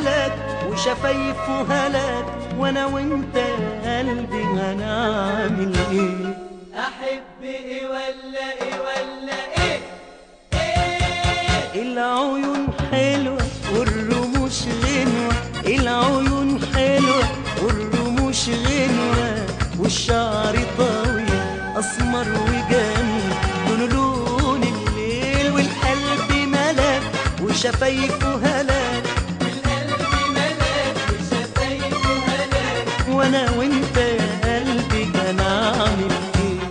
ملك وشفايفه هلك وانا وانت يا قلبي هنعمل ايه احب ايه ولا ايه ولا ايه ايه العيون حلوة والرموش غنوة العيون حلوة والرموش غنوة والشعر طويل أسمر وجميل لونه لون الليل والقلب ملك وشفايفه هلك القلب ملاك وشفايفه هلاك وانا وانت يا قلبي هنعمل ايه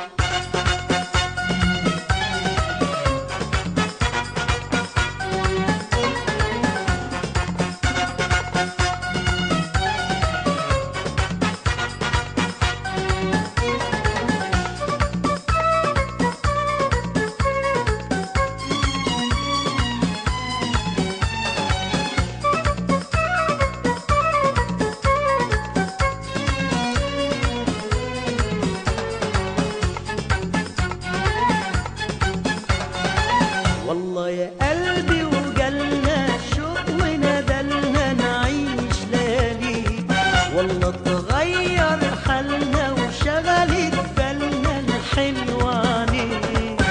والله يا قلبي وجالنا شوق وندلنا نعيش ليالي والله تغير حالنا وشغلت بالنا الحلوة عليك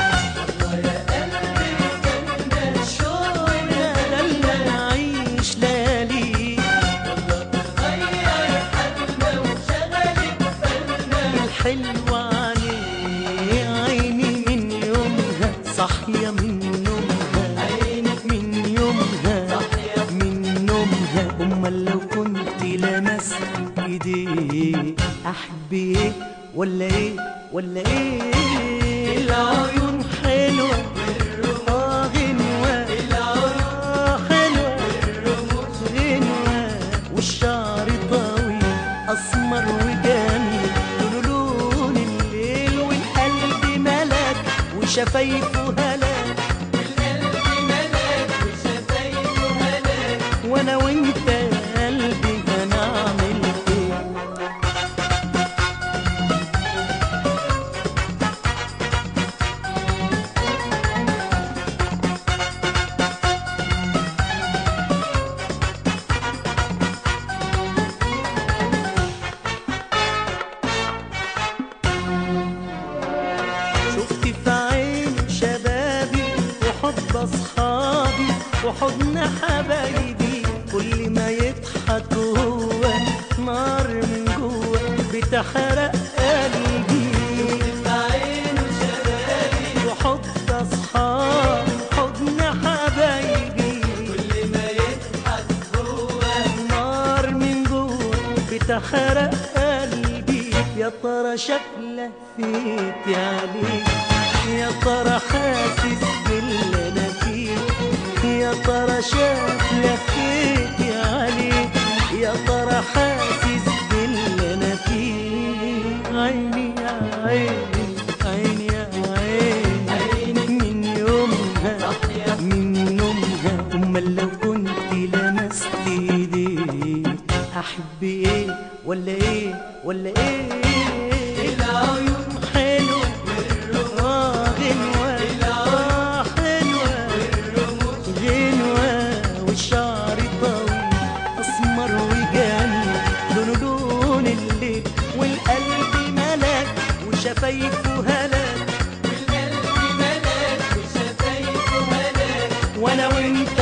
شوق وندلنا نعيش ليالي غير حالنا وشغلت بالنا الحلوة عليه عيني من يومها صاحية من نومها عيني من يومها صاحية من نومها أمال لو كنت لمست إيديه أحب إيه ولا إيه ولا إيه العيون حلوة آه غنوة آه حلوة غنوة والشعر طويل أسمر وجميل لونه لون الليل والقلب ملك وشفايفه هلاك القلب ملاك وشفايفه هلاك وانا وانت يا قلبي هنعمل ايه شفت في عين شبابي وحب اصحابي وحضن حبايبي كل ما يضحك هو نار من جوه بتحرق قلبي عين شبابي وحب اصحابي حضن حبايبي كل ما يضحك هو نار من جوه بتحرق قلبي يا ترى شكله فيك عليك يا ترى حاسس باللي انا فيه يا ترى شكله فيك عليك يا ترى حاسس باللي انا فيه عيني يا عيني عيني يا عيني عيني من يومها من نومها امال لو كنت لمست ايديك احب ايه ولا ايه ولا ايه العيون حلوه آه غنوه آه حلوه غنوه والشعر طويل اسمر وجميل لونه لون الليل والقلب ملك وشفايفه هلاك القلب ملاك وشفايفه هلاك وانا وانت